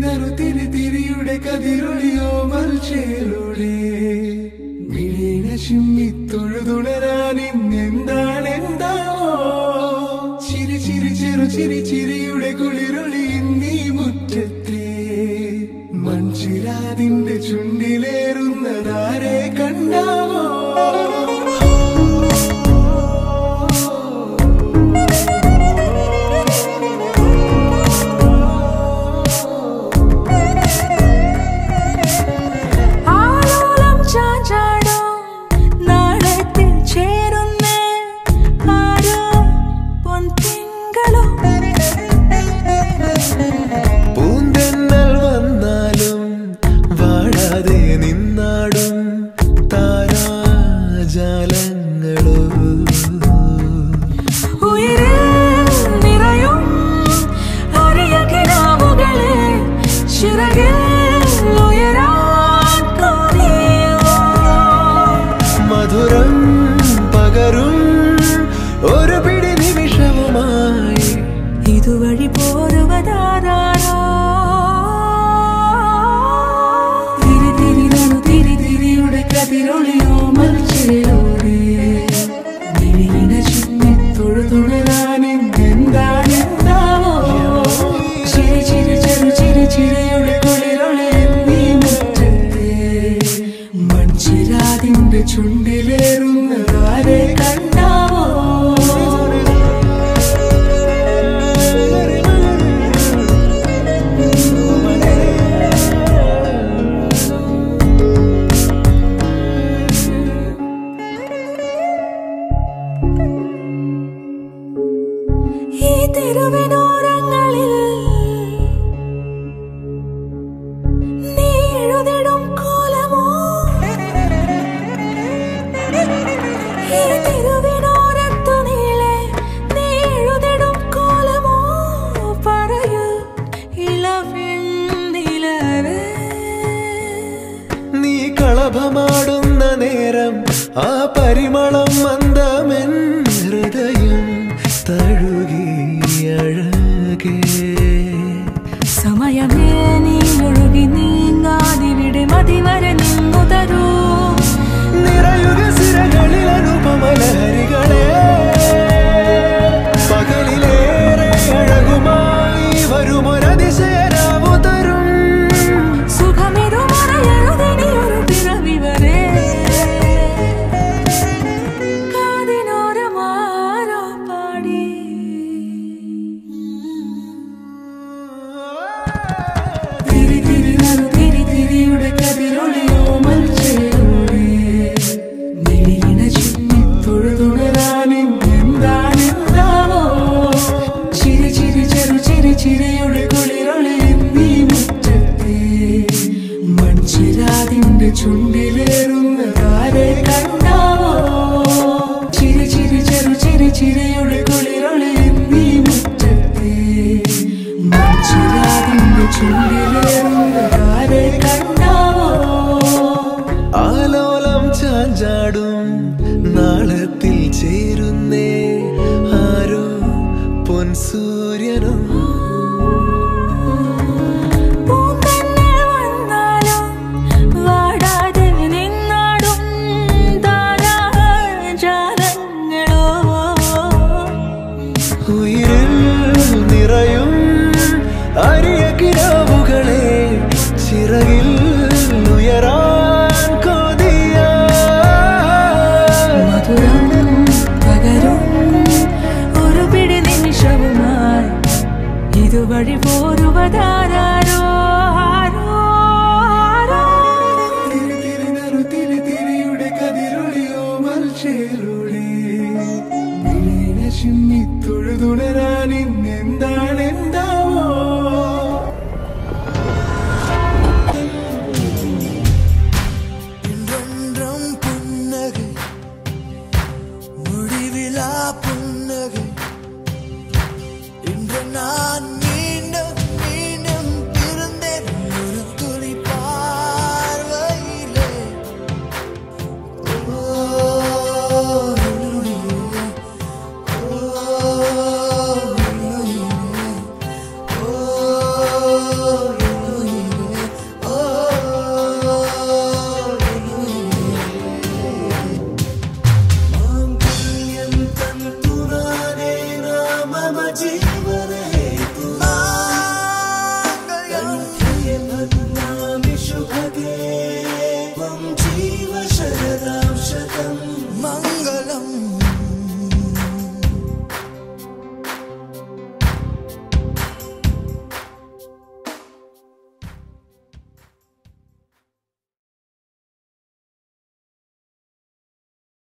നറു തിരി തിരിയുടെ കതിരൊളിയോ മൽച്ചേലൂടെ മിഴീണ ചിമ്മി തൊഴുതുണരാൻ ഇന്നെന്താണ് എന്താവോ ചിരി ചിരി ചെറു ചിരി ചിരിയുടെ കുളിരൊളി നീ മുറ്റത്തെ മൺചിരാതിന്റെ ചുണ്ടിലേറുന്നതാരെ കണ്ടാവോ ആലോലം ചാഞ്ചാടും നാളത്തിൽ ചേരുന്നേ ആരോ പൊൻതിങ്കളോ പൂന്തെന്നൽ വന്നാലും വാടാതെ നിന്നാടും താരാജാലങ്ങളോ ഉയരിൽ നിറയും അരിയ കിനാവുകളെ ചിറകിൽ ഉയരാൻ തോന്നിയോ മധുരം പകരും ഒരു പിടി നിമിഷവുമായി ഇതുവഴി പോരുവതാരാണോ തിരി തിരി നടു തിരി തിരിയുടെ കതിരൊളിയോ മൽച്ചിലൂടെ വിഴിഞ്ഞ ചിന്നി തൊഴുതുണരാൻ എന്താണ് എന്താവോ ചിരി ചിരി ചെറു ചിരി ചിരിയുടെ കുളിരൊളി നീ മുറ്റത്തെ മൺചിരാതിന്റെ ചുണ്ടിലേറുന്നതാരെ കണ്ടാവോ ഈ തെരുവിനോരങ്ങളിൽ നീ എഴുതിടും കോലമോ ഈ തെരുവിനോരത്തു നീളെ നീ എഴുതിടും കോലമോ പറയൂ ഇളവെണ്ണിലവേ നീ കളഭമാടുന്ന നേരം ആ പരിമളം മന്ദമെൻ ഹൃദയം തഴുകി അഴകേ സമയമേ നീ ഒഴുകി നീങ്ങാതിവിടെ മതിവരെ നിന്നു തരൂ നിറയുക സിരകളിൽ അനുപമലഹരികളെ പകലിലേറെ അഴകുമായി വരുമൊരതിശയരാവു തരും സുഖമിതു മറയരുതിനി ഒരു പിറവി വരെ കാതിനോരമാരോ പാടി തിരി തിരി നറു തിരി തിരിയുടെ കതിരൊളിയോ മൽച്ചേലൂടെ മിഴിയിണ ചിമ്മി തൊഴുതുണരാൻ എന്താണ് എന്താവോ ചിരി ചിരി ചെറു ചിരി ചിരിയുടെ കുളിരൊളി നീ മുറ്റത്തെ മൺചിരാതിന്റെ ചുണ്ടിലേറുന്നതാരെ കണ്ടാവോ ചിരി ചിരി ചെറു ചിരി ചിരിയുടെ കുളിരൊളി നീ മുറ്റത്തെ മൺചിരാതിന്റെ ചുണ്ടിലേറുന്നതാരെ കണ്ടാവോ ആലോലം ചാഞ്ചാടും നാളത്തിൽ ചേരുന്നേ ആരോ പൊൻസൂര്യനും പൂന്തന്നൽ വന്നാലും വാടാതെ നിന്നാടും താരാജാലങ്ങളോ ഉയിരിൽ നിറയും അരിയ കിരാവുകളെ ചിറകിൽ ഉയരാൻ കൊതിയ മധുരം പകരും ഒരു പിടി നിമിഷവുമായി ഇതുവഴി പോരുവതാരോ ആരോ ആരോ തിരി തിരി നറു തിരി തിരിയുടെ കതിരൊളിയോ മൽച്ചേലൂടെ വിളീന ചിമ്മി തൊഴുതുണരാൻ ഇന്നെന്താണ് എന്താവോ என்றென்றும் புன்னகை முடிவிலா புன்னகை இன்று நான் மீண்டும் மீண்டும் അരികെ